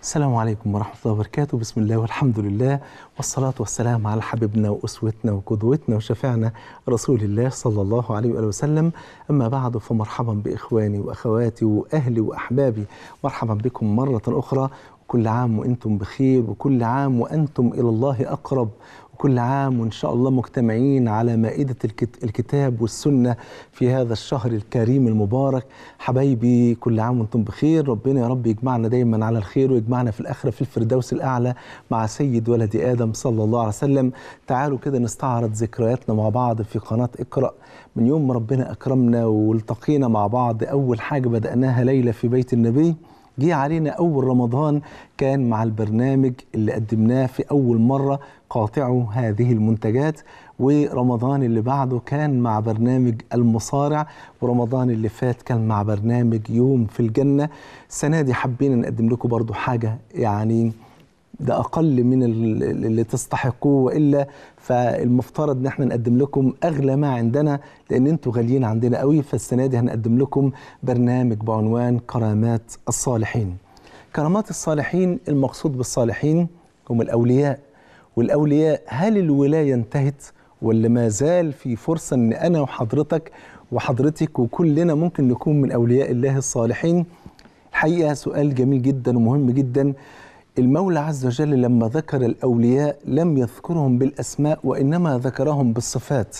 السلام عليكم ورحمة الله وبركاته بسم الله والحمد لله والصلاة والسلام على حبيبنا وأسوتنا وقدوتنا وشفيعنا رسول الله صلى الله عليه وآله وسلم أما بعد فمرحبا بإخواني وأخواتي وأهلي وأحبابي مرحبا بكم مرة أخرى كل عام وأنتم بخير وكل عام وأنتم إلى الله أقرب وكل عام وإن شاء الله مجتمعين على مائدة الكت- الكتاب والسنة في هذا الشهر الكريم المبارك حبايبي كل عام وانتم بخير ربنا يا رب يجمعنا دايما على الخير ويجمعنا في الآخرة في الفردوس الأعلى مع سيد ولد آدم صلى الله عليه وسلم تعالوا كده نستعرض ذكرياتنا مع بعض في قناة اقرأ من يوم ما ربنا أكرمنا والتقينا مع بعض أول حاجة بدأناها ليلة في بيت النبي جه علينا أول رمضان كان مع البرنامج اللي قدمناه في أول مرة قاطعوا هذه المنتجات ورمضان اللي بعده كان مع برنامج المصارع ورمضان اللي فات كان مع برنامج يوم في الجنة السنة دي حبينا نقدم لكم برضو حاجة يعني ده اقل من ال- اللي تستحقوه والا فالمفترض ان احنا نقدم لكم اغلى ما عندنا لان انتوا غاليين عندنا قوي فالسنه دي هنقدم لكم برنامج بعنوان كرامات الصالحين. كرامات الصالحين المقصود بالصالحين هم الاولياء والاولياء هل الولايه انتهت ولا ما زال في فرصه ان انا وحضرتك وحضرتك وكلنا ممكن نكون من اولياء الله الصالحين؟ الحقيقه سؤال جميل جدا ومهم جدا المولى عز وجل لما ذكر الاولياء لم يذكرهم بالاسماء وانما ذكرهم بالصفات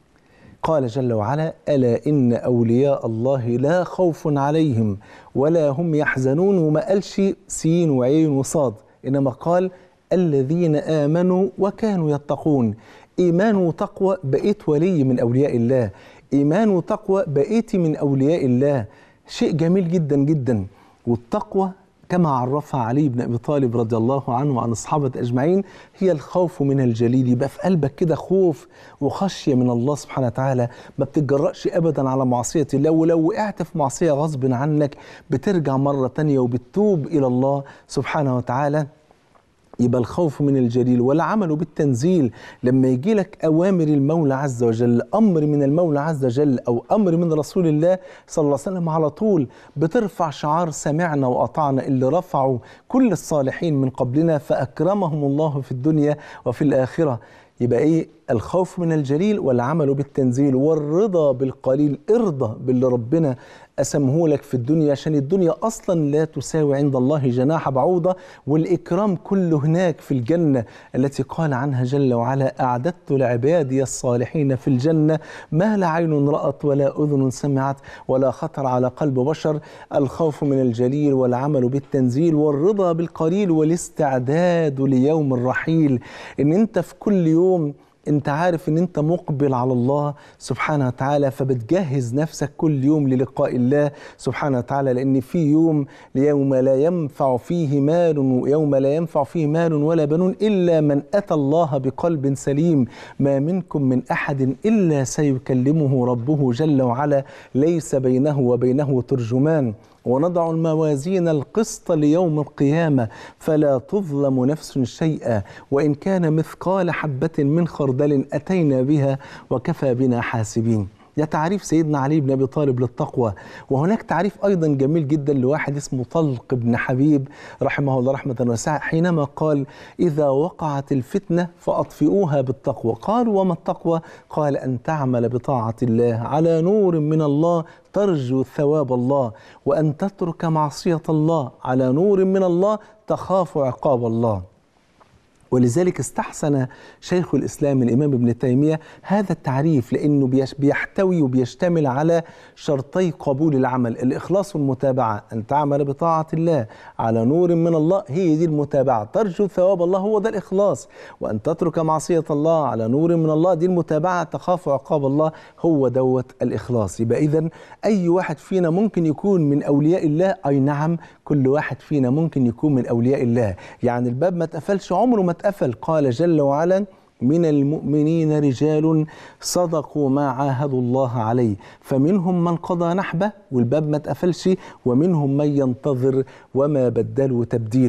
قال جل وعلا الا ان اولياء الله لا خوف عليهم ولا هم يحزنون وما قالش سين وعين وصاد انما قال الذين امنوا وكانوا يتقون ايمان وتقوى بقيت ولي من اولياء الله ايمان وتقوى بقيت من اولياء الله شيء جميل جدا جدا والتقوى كما عرفها علي بن ابي طالب رضي الله عنه وعن الصحابه اجمعين هي الخوف من الجليل يبقى في قلبك كده خوف وخشيه من الله سبحانه وتعالى ما بتتجرأش ابدا على معصيه الله ولو وقعت في معصيه غصب عنك بترجع مره تانية وبتتوب الى الله سبحانه وتعالى يبقى الخوف من الجليل والعمل بالتنزيل لما يجي لك أوامر المولى عز وجل أمر من المولى عز وجل أو أمر من رسول الله صلى الله عليه وسلم على طول بترفع شعار سمعنا وأطعنا اللي رفعوا كل الصالحين من قبلنا فأكرمهم الله في الدنيا وفي الآخرة يبقى ايه الخوف من الجليل والعمل بالتنزيل والرضا بالقليل ارضى باللي ربنا أسمه لك في الدنيا عشان الدنيا أصلا لا تساوي عند الله جناح بعوضة والإكرام كله هناك في الجنة التي قال عنها جل وعلا أعددت لعبادي الصالحين في الجنة ما لا عين رأت ولا أذن سمعت ولا خطر على قلب بشر الخوف من الجليل والعمل بالتنزيل والرضا بالقليل والاستعداد ليوم الرحيل إن أنت في كل يوم انت عارف ان انت مقبل على الله سبحانه وتعالى فبتجهز نفسك كل يوم للقاء الله سبحانه وتعالى لان في يوم يوم لا ينفع فيه مال يوم لا ينفع فيه مال ولا بنون الا من اتى الله بقلب سليم ما منكم من احد الا سيكلمه ربه جل وعلا ليس بينه وبينه ترجمان ونضع الموازين القسط ليوم القيامة فلا تظلم نفس شيئا وإن كان مثقال حبة من خردل أتينا بها وكفى بنا حاسبين ده تعريف سيدنا علي بن ابي طالب للتقوى وهناك تعريف ايضا جميل جدا لواحد اسمه طلق بن حبيب رحمه الله رحمه واسعه حينما قال اذا وقعت الفتنه فاطفئوها بالتقوى قالوا وما التقوى قال ان تعمل بطاعه الله على نور من الله ترجو ثواب الله وان تترك معصيه الله على نور من الله تخاف عقاب الله ولذلك استحسن شيخ الاسلام الامام ابن تيميه هذا التعريف لانه بيش- بيحتوي وبيشتمل على شرطي قبول العمل الاخلاص والمتابعه ان تعمل بطاعه الله على نور من الله هي دي المتابعه ترجو ثواب الله هو ده الاخلاص وان تترك معصيه الله على نور من الله دي المتابعه تخاف عقاب الله هو دوت الاخلاص يبقى اذا اي واحد فينا ممكن يكون من اولياء الله اي نعم كل واحد فينا ممكن يكون من اولياء الله يعني الباب ما اتقفلش عمره ما اتقفل قال جل وعلا من المؤمنين رجال صدقوا ما عاهدوا الله عليه فمنهم من قضى نحبه والباب ما اتقفلش ومنهم من ينتظر وما بدلوا تبديلا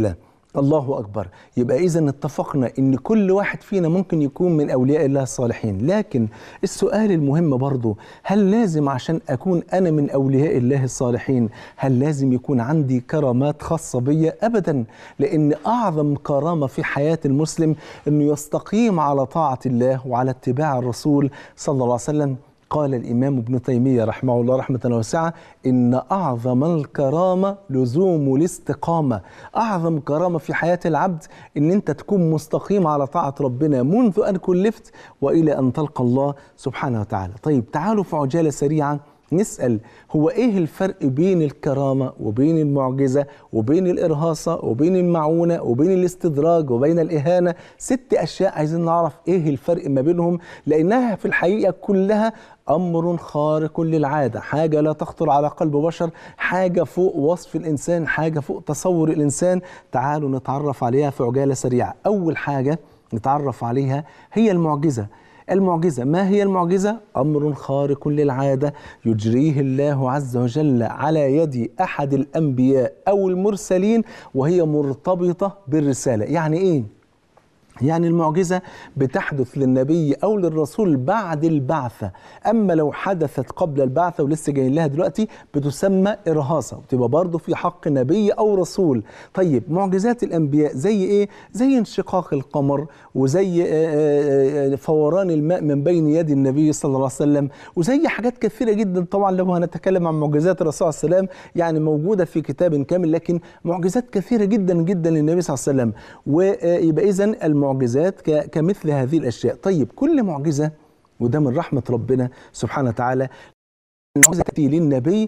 الله أكبر يبقى إذا اتفقنا إن كل واحد فينا ممكن يكون من أولياء الله الصالحين لكن السؤال المهم برضو هل لازم عشان أكون أنا من أولياء الله الصالحين هل لازم يكون عندي كرامات خاصة بي أبدا لأن أعظم كرامة في حياة المسلم أنه يستقيم على طاعة الله وعلى اتباع الرسول صلى الله عليه وسلم قال الإمام ابن تيمية رحمه الله رحمة واسعة إن أعظم الكرامة لزوم الاستقامة أعظم كرامة في حياة العبد إن أنت تكون مستقيم على طاعة ربنا منذ أن كلفت وإلى أن تلقى الله سبحانه وتعالى طيب تعالوا في عجالة سريعة نسأل هو إيه الفرق بين الكرامة وبين المعجزة وبين الإرهاصة وبين المعونة وبين الاستدراج وبين الإهانة ست أشياء عايزين نعرف إيه الفرق ما بينهم لأنها في الحقيقة كلها أمر خارق للعادة حاجة لا تخطر على قلب بشر حاجة فوق وصف الإنسان حاجة فوق تصور الإنسان تعالوا نتعرف عليها في عجالة سريعة أول حاجة نتعرف عليها هي المعجزة المعجزة ما هي المعجزة؟ أمر خارق للعادة يجريه الله عز وجل على يد أحد الأنبياء أو المرسلين وهي مرتبطة بالرسالة يعني إيه؟ يعني المعجزة بتحدث للنبي أو للرسول بعد البعثة أما لو حدثت قبل البعثة ولسه جايين لها دلوقتي بتسمى إرهاصة وتبقى برضه في حق نبي أو رسول طيب معجزات الأنبياء زي إيه؟ زي انشقاق القمر وزي فوران الماء من بين يد النبي صلى الله عليه وسلم وزي حاجات كثيرة جدا طبعا لو هنتكلم عن معجزات الرسول صلى الله عليه وسلم يعني موجودة في كتاب كامل لكن معجزات كثيرة جدا جدا للنبي صلى الله عليه وسلم ويبقى إذا المعجزات كمثل هذه الأشياء طيب كل معجزة وده من رحمة ربنا سبحانه وتعالى المعجزة تأتي للنبي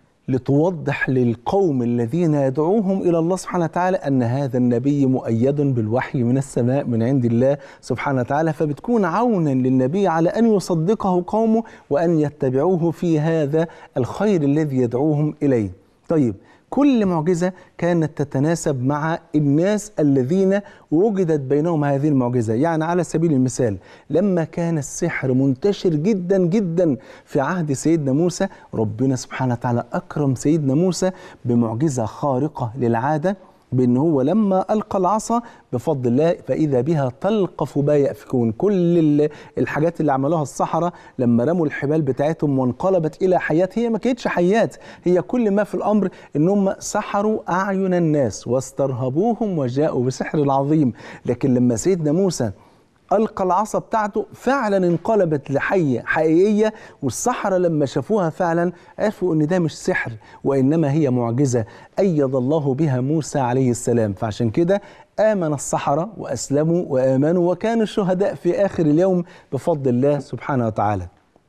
لتوضح للقوم الذين يدعوهم إلى الله سبحانه وتعالى أن هذا النبي مؤيد بالوحي من السماء من عند الله سبحانه وتعالى فبتكون عونا للنبي على أن يصدقه قومه وأن يتبعوه في هذا الخير الذي يدعوهم إليه طيب كل معجزة كانت تتناسب مع الناس الذين وجدت بينهم هذه المعجزة يعني على سبيل المثال لما كان السحر منتشر جدا جدا في عهد سيدنا موسى ربنا سبحانه وتعالى أكرم سيدنا موسى بمعجزة خارقة للعادة بأن هو لما ألقى العصا بفضل الله فإذا بها تلقف ما يأفكون كل الحاجات اللي عملوها السحرة لما رموا الحبال بتاعتهم وانقلبت إلى حيات هي ما كانتش حيات هي كل ما في الأمر أن هم سحروا أعين الناس واسترهبوهم وجاءوا بسحر عظيم لكن لما سيدنا موسى ألقى العصا بتاعته فعلا انقلبت لحية حقيقية والسحرة لما شافوها فعلا عرفوا أن ده مش سحر وإنما هي معجزة أيد الله بها موسى عليه السلام فعشان كده آمن السحرة وأسلموا وآمنوا وكانوا الشهداء في آخر اليوم بفضل الله سبحانه وتعالى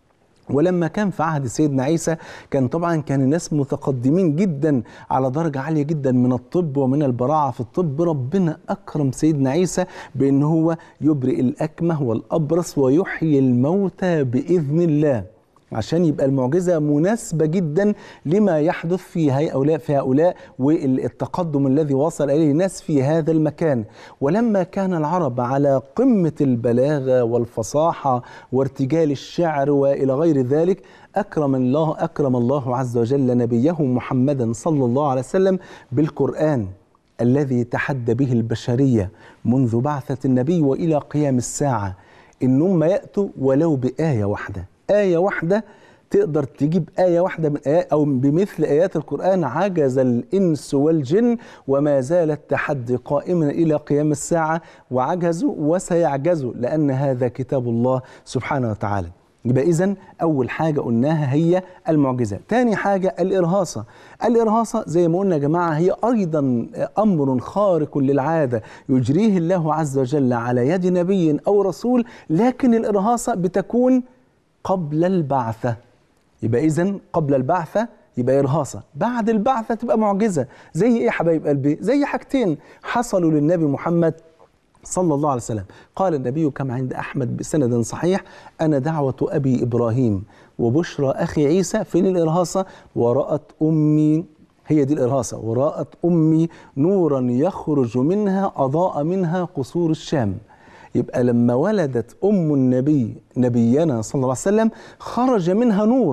ولما كان في عهد سيدنا عيسى كان طبعا كان الناس متقدمين جدا على درجة عالية جدا من الطب ومن البراعة في الطب ربنا أكرم سيدنا عيسى بأن هو يبرئ الأكمه والأبرص ويحيي الموتى بإذن الله عشان يبقى المعجزة مناسبة جدا لما يحدث في هؤلاء في هؤلاء والتقدم الذي وصل إليه الناس في هذا المكان ولما كان العرب على قمة البلاغة والفصاحة وارتجال الشعر وإلى غير ذلك أكرم الله أكرم الله عز وجل نبيه محمدا صلى الله عليه وسلم بالقرآن الذي تحدى به البشرية منذ بعثة النبي وإلى قيام الساعة إنهم يأتوا ولو بآية واحدة آية واحدة تقدر تجيب آية واحدة من آيات أو بمثل آيات القرآن عجز الإنس والجن وما زال التحدي قائما إلى قيام الساعة وعجزوا وسيعجزوا لأن هذا كتاب الله سبحانه وتعالى يبقى إذا أول حاجة قلناها هي المعجزة تاني حاجة الإرهاصة الإرهاصة زي ما قلنا يا جماعة هي أيضا أمر خارق للعادة يجريه الله عز وجل على يد نبي أو رسول لكن الإرهاصة بتكون قبل البعثة يبقى إذا قبل البعثة يبقى إرهاصة بعد البعثة تبقى معجزة زي إيه يا حبايب قلبي زي حاجتين حصلوا للنبي محمد صلى الله عليه وسلم قال النبي كما عند أحمد بسند صحيح أنا دعوة أبي إبراهيم وبشرى أخي عيسى فين الإرهاصة ورأت أمي هي دي الإرهاصة ورأت أمي نورا يخرج منها أضاء منها قصور الشام يبقى لما ولدت أم النبي نبينا صلى الله عليه وسلم خرج منها نور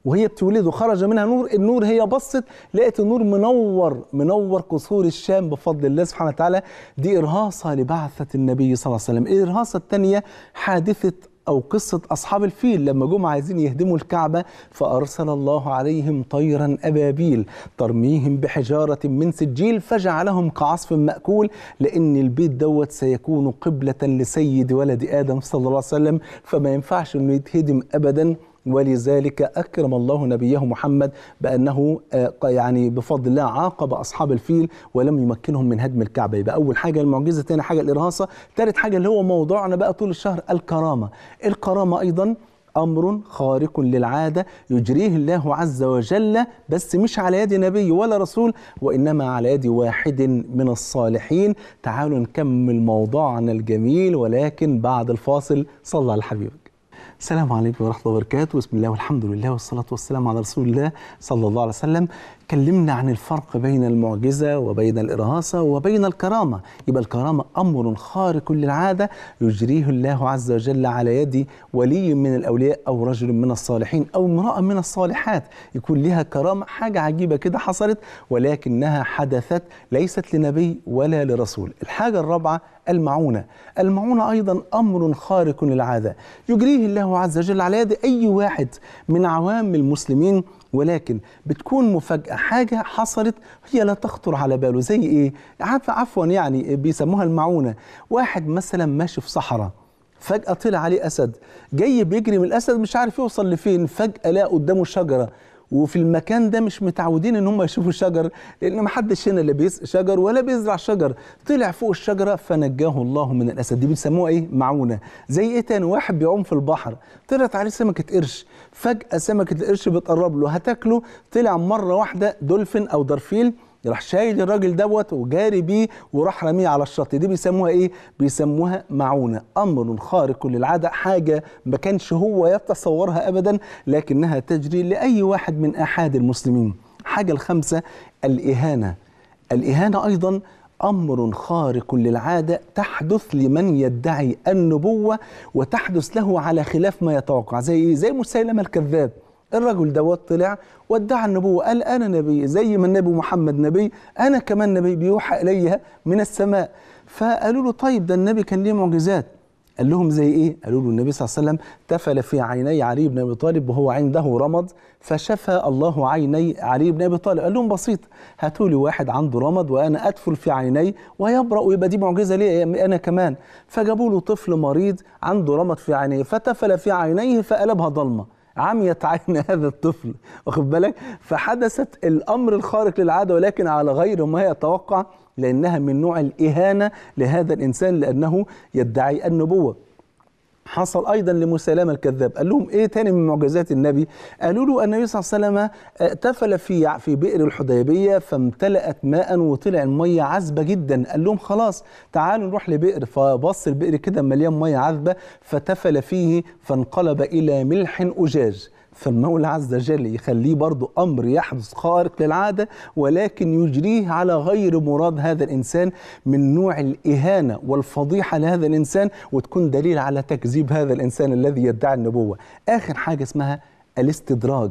وهي بتولده خرج منها نور النور هي بصت لقت النور منور منور قصور الشام بفضل الله سبحانه وتعالى دي إرهاصة لبعثة النبي صلى الله عليه وسلم الإرهاصة الثانية حادثة أو قصة أصحاب الفيل لما جم عايزين يهدموا الكعبة فأرسل الله عليهم طيرا أبابيل ترميهم بحجارة من سجيل فجعلهم كعصف مأكول لأن البيت دوت سيكون قبلة لسيد ولد آدم صلى الله عليه وسلم فما ينفعش أنه يتهدم أبدا ولذلك أكرم الله نبيه محمد بأنه آه، يعني بفضل الله عاقب أصحاب الفيل ولم يمكنهم من هدم الكعبة يبقى أول حاجة المعجزة ثاني حاجة الإرهاصة ثالث حاجة اللي هو موضوعنا بقى طول الشهر الكرامة الكرامة أيضا أمر خارق للعادة يجريه الله عز وجل بس مش على يد نبي ولا رسول وإنما على يد واحد من الصالحين تعالوا نكمل موضوعنا الجميل ولكن بعد الفاصل صلى على حبيبك السلام عليكم ورحمة الله وبركاته بسم الله والحمد لله والصلاة والسلام على رسول الله صلى الله عليه وسلم كلمنا عن الفرق بين المعجزة وبين الإرهاصة وبين الكرامة يبقى الكرامة أمر خارق للعادة يجريه الله عز وجل على يد ولي من الأولياء أو رجل من الصالحين أو امرأة من الصالحات يكون لها كرامة حاجة عجيبة كده حصلت ولكنها حدثت ليست لنبي ولا لرسول الحاجة الرابعة المعونة المعونة أيضا أمر خارق للعادة يجريه الله عز وجل على يد أي واحد من عوام المسلمين ولكن بتكون مفاجأة حاجة حصلت هي لا تخطر على باله زي إيه عف- عفوا يعني بيسموها المعونة واحد مثلا ماشي في صحراء فجأة طلع عليه أسد جاي بيجري من الأسد مش عارف يوصل لفين فجأة لقى قدامه شجرة وفي المكان ده مش متعودين ان هم يشوفوا شجر لان ما حدش هنا لا بيسقي شجر ولا بيزرع شجر طلع فوق الشجره فنجاه الله من الاسد دي بيسموها ايه معونه زي ايه تاني واحد بيعوم في البحر طلعت عليه سمكه قرش فجاه سمكه القرش بتقرب له هتاكله طلع مره واحده دولفين او درفيل راح شايل الراجل دوت وجاري بيه وراح رميه على الشط دي بيسموها ايه بيسموها معونه امر خارق للعاده حاجه ما كانش هو يتصورها ابدا لكنها تجري لاي واحد من احاد المسلمين حاجه الخامسه الاهانه الاهانه ايضا امر خارق للعاده تحدث لمن يدعي النبوه وتحدث له على خلاف ما يتوقع زي ايه زي مسيلمه الكذاب الرجل دوت طلع وادعى النبوة قال أنا نبي زي ما النبي محمد نبي أنا كمان نبي بيوحى إلي من السماء فقالوا له طيب ده النبي كان ليه معجزات قال لهم زي ايه؟ قالوا له النبي صلى الله عليه وسلم تفل في عيني علي بن ابي طالب وهو عنده رمض فشفى الله عيني علي بن ابي طالب، قال لهم بسيط هاتوا لي واحد عنده رمض وانا ادفل في عيني ويبرأ ويبقى دي معجزه ليه انا كمان، فجابوا له طفل مريض عنده رمض في عينيه فتفل في عينيه فقلبها ضلمه، عميت عين هذا الطفل واخد بالك فحدثت الامر الخارق للعاده ولكن على غير ما يتوقع لانها من نوع الاهانه لهذا الانسان لانه يدعي النبوه حصل ايضا لمسيلمه الكذاب قال لهم ايه تاني من معجزات النبي قالوا له النبي صلى الله عليه وسلم آه، تفل في في بئر الحديبيه فامتلأت ماء وطلع الميه عذبه جدا قال لهم خلاص تعالوا نروح لبئر فبص البئر كده مليان ميه عذبه فتفل فيه فانقلب الى ملح اجاج فالمولى عز وجل يخليه برضو أمر يحدث خارق للعادة ولكن يجريه على غير مراد هذا الإنسان من نوع الإهانة والفضيحة لهذا الإنسان وتكون دليل على تكذيب هذا الإنسان الذي يدعي النبوة آخر حاجة اسمها الاستدراج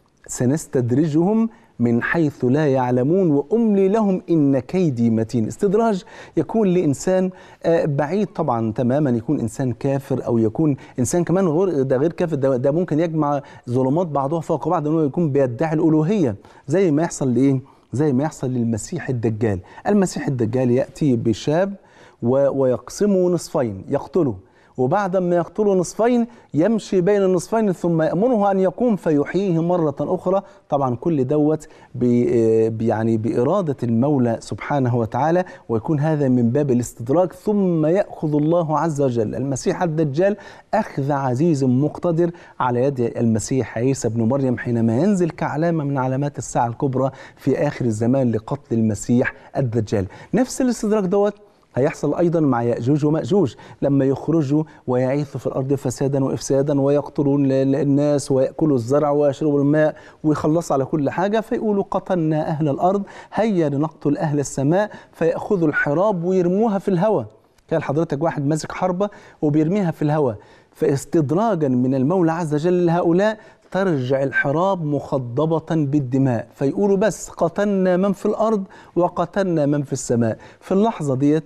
سنستدرجهم من حيث لا يعلمون واملي لهم ان كيدي متين استدراج يكون لانسان آه، بعيد طبعا تماما يكون انسان كافر او يكون انسان كمان غير ده غير كافر ده, ده ممكن يجمع ظلمات بعضها فوق بعض انه يكون بيدعي الالوهيه زي ما يحصل لايه زي ما يحصل للمسيح الدجال المسيح الدجال ياتي بشاب و- ويقسمه نصفين يقتله وبعد ما يقتله نصفين يمشي بين النصفين ثم يأمره أن يقوم فيحييه مرة أخرى طبعا كل دوت ب- ب- يعني بإرادة المولى سبحانه وتعالى ويكون هذا من باب الاستدراك ثم يأخذ الله عز وجل المسيح الدجال أخذ عزيز مقتدر على يد المسيح عيسى بن مريم حينما ينزل كعلامة من علامات الساعة الكبرى في آخر الزمان لقتل المسيح الدجال نفس الاستدراك دوت هيحصل ايضا مع ياجوج وماجوج لما يخرجوا ويعيثوا في الارض فسادا وافسادا ويقتلون ال- ال- الناس وياكلوا الزرع ويشربوا الماء ويخلصوا على كل حاجه فيقولوا قتلنا اهل الارض هيا لنقتل اهل السماء فياخذوا الحراب ويرموها في الهواء كان حضرتك واحد ماسك حربه وبيرميها في الهواء فاستدراجا من المولى عز وجل لهؤلاء ترجع الحراب مخضبة بالدماء فيقولوا بس قتلنا من في الأرض وقتلنا من في السماء في اللحظة ديت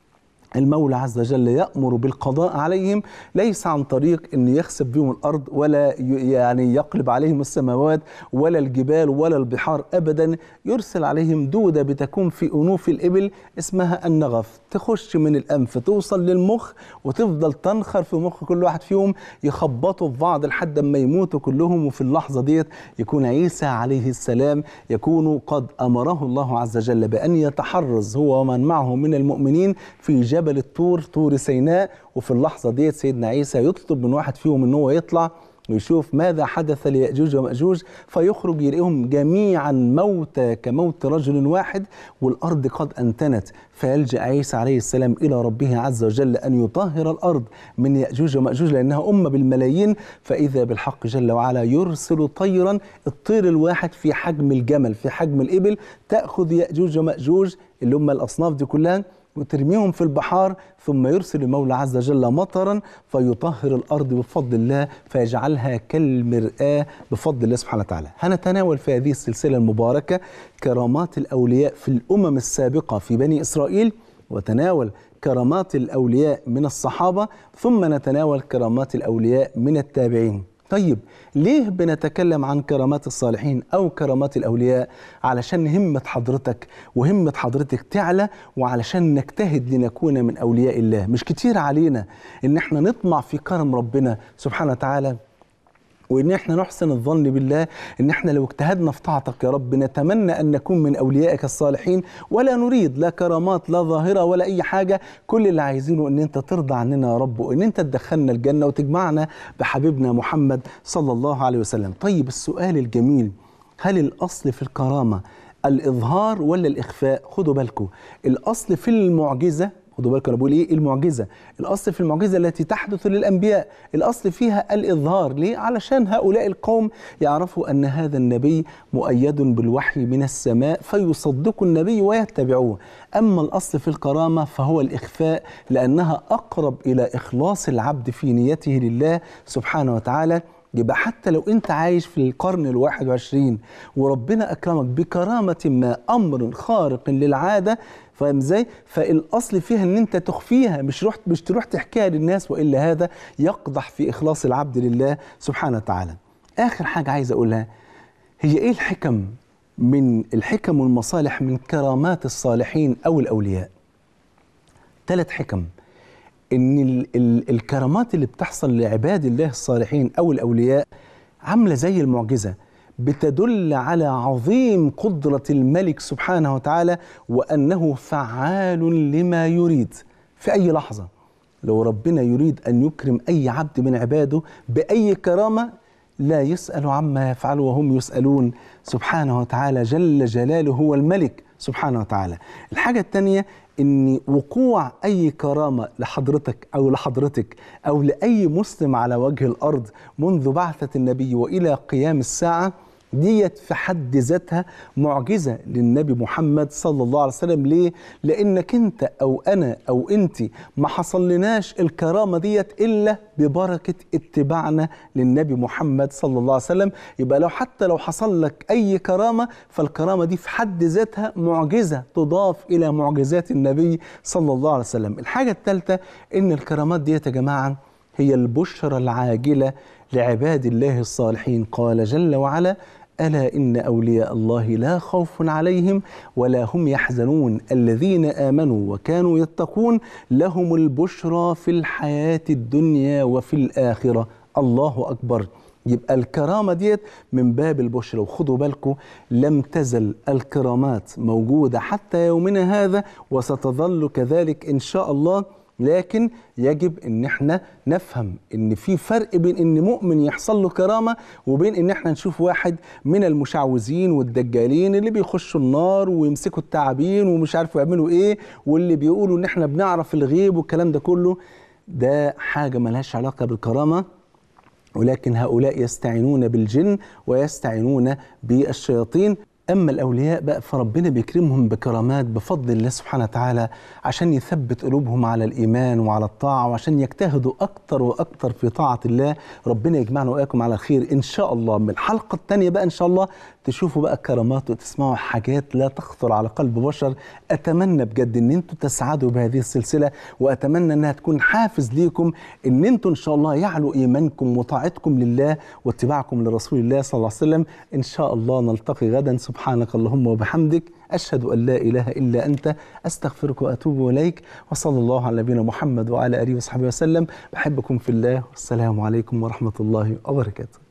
المولى عز وجل يأمر بالقضاء عليهم ليس عن طريق أن يخسف بهم الأرض ولا ي- يعني يقلب عليهم السماوات ولا الجبال ولا البحار أبدا يرسل عليهم دودة بتكون في أنوف الإبل اسمها النغف تخش من الأنف توصل للمخ وتفضل تنخر في مخ كل واحد فيهم يخبطوا في بعض لحد ما يموتوا كلهم وفي اللحظة ديت يكون عيسى عليه السلام يكون قد أمره الله عز وجل بأن يتحرز هو ومن معه من المؤمنين في جبل الطور طور سيناء وفي اللحظة ديت سيدنا عيسى يطلب من واحد فيهم ان هو يطلع ويشوف ماذا حدث ليأجوج ومأجوج فيخرج يلاقيهم جميعا موتى كموت رجل واحد والأرض قد أنتنت فيلجأ عيسى عليه السلام إلى ربه عز وجل أن يطهر الأرض من يأجوج ومأجوج لأنها أمة بالملايين فإذا بالحق جل وعلا يرسل طيرا الطير الواحد في حجم الجمل في حجم الإبل تأخذ يأجوج ومأجوج اللي هم الأصناف دي كلها وترميهم في البحار ثم يرسل المولى عز وجل مطرا فيطهر الارض بفضل الله فيجعلها كالمرآة بفضل الله سبحانه وتعالى. هنتناول في هذه السلسله المباركه كرامات الاولياء في الامم السابقه في بني اسرائيل وتناول كرامات الاولياء من الصحابه ثم نتناول كرامات الاولياء من التابعين. طيب ليه بنتكلم عن كرامات الصالحين او كرامات الاولياء علشان همه حضرتك وهمه حضرتك تعلى وعلشان نجتهد لنكون من اولياء الله مش كتير علينا ان احنا نطمع في كرم ربنا سبحانه وتعالى وان احنا نحسن الظن بالله ان احنا لو اجتهدنا في طاعتك يا رب نتمنى ان نكون من اوليائك الصالحين ولا نريد لا كرامات لا ظاهره ولا اي حاجه كل اللي عايزينه ان انت ترضى عننا يا رب وان انت تدخلنا الجنه وتجمعنا بحبيبنا محمد صلى الله عليه وسلم طيب السؤال الجميل هل الاصل في الكرامه الاظهار ولا الاخفاء خدوا بالكم الاصل في المعجزه خدوا بالكم انا بقول ايه المعجزه الاصل في المعجزه التي تحدث للانبياء الاصل فيها الاظهار ليه علشان هؤلاء القوم يعرفوا ان هذا النبي مؤيد بالوحي من السماء فيصدقوا النبي ويتبعوه اما الاصل في الكرامه فهو الاخفاء لانها اقرب الى اخلاص العبد في نيته لله سبحانه وتعالى يبقى حتى لو انت عايش في القرن الواحد وعشرين وربنا اكرمك بكرامه ما امر خارق للعاده فاهم ازاي؟ فالاصل فيها ان انت تخفيها مش رحت مش تروح تحكيها للناس والا هذا يقدح في اخلاص العبد لله سبحانه وتعالى. اخر حاجه عايز اقولها هي ايه الحكم من الحكم والمصالح من كرامات الصالحين او الاولياء؟ ثلاث حكم ان ال ال الكرامات اللي بتحصل لعباد الله الصالحين او الاولياء عامله زي المعجزه بتدل على عظيم قدره الملك سبحانه وتعالى وانه فعال لما يريد في اي لحظه لو ربنا يريد ان يكرم اي عبد من عباده باي كرامه لا يسال عما يفعل وهم يسالون سبحانه وتعالى جل جلاله هو الملك سبحانه وتعالى الحاجه الثانيه ان وقوع اي كرامه لحضرتك او لحضرتك او لاي مسلم على وجه الارض منذ بعثه النبي والى قيام الساعه ديت في حد ذاتها معجزه للنبي محمد صلى الله عليه وسلم ليه؟ لانك انت او انا او انت ما حصلناش الكرامه ديت الا ببركه اتباعنا للنبي محمد صلى الله عليه وسلم يبقى لو حتى لو حصل لك اي كرامه فالكرامه دي في حد ذاتها معجزه تضاف الى معجزات النبي صلى الله عليه وسلم. الحاجه الثالثه ان الكرامات ديت يا جماعه هي البشرى العاجله لعباد الله الصالحين قال جل وعلا الا ان اولياء الله لا خوف عليهم ولا هم يحزنون الذين امنوا وكانوا يتقون لهم البشرى في الحياه الدنيا وفي الاخره الله اكبر يبقى الكرامة ديت من باب البشرى وخدوا بالكم لم تزل الكرامات موجودة حتى يومنا هذا وستظل كذلك إن شاء الله لكن يجب ان احنا نفهم ان في فرق بين ان مؤمن يحصل له كرامه وبين ان احنا نشوف واحد من المشعوذين والدجالين اللي بيخشوا النار ويمسكوا التعابين ومش عارفوا يعملوا ايه واللي بيقولوا ان احنا بنعرف الغيب والكلام ده كله ده حاجه ملهاش علاقه بالكرامه ولكن هؤلاء يستعينون بالجن ويستعينون بالشياطين أما الأولياء بقى فربنا بيكرمهم بكرامات بفضل الله سبحانه وتعالى عشان يثبت قلوبهم على الإيمان وعلى الطاعة وعشان يجتهدوا أكتر وأكتر في طاعة الله ربنا يجمعنا وإياكم على الخير إن شاء الله من الحلقة الثانية بقى إن شاء الله تشوفوا بقى كرامات وتسمعوا حاجات لا تخطر على قلب بشر أتمنى بجد إن أنتم تسعدوا بهذه السلسلة وأتمنى إنها تكون حافز ليكم إن أنتم إن شاء الله يعلو إيمانكم وطاعتكم لله واتباعكم لرسول الله صلى الله عليه وسلم إن شاء الله نلتقي غدا سبحانك اللهم وبحمدك أشهد أن لا إله إلا أنت أستغفرك وأتوب إليك وصلى الله على نبينا محمد وعلى آله وصحبه وسلم بحبكم في الله والسلام عليكم ورحمة الله وبركاته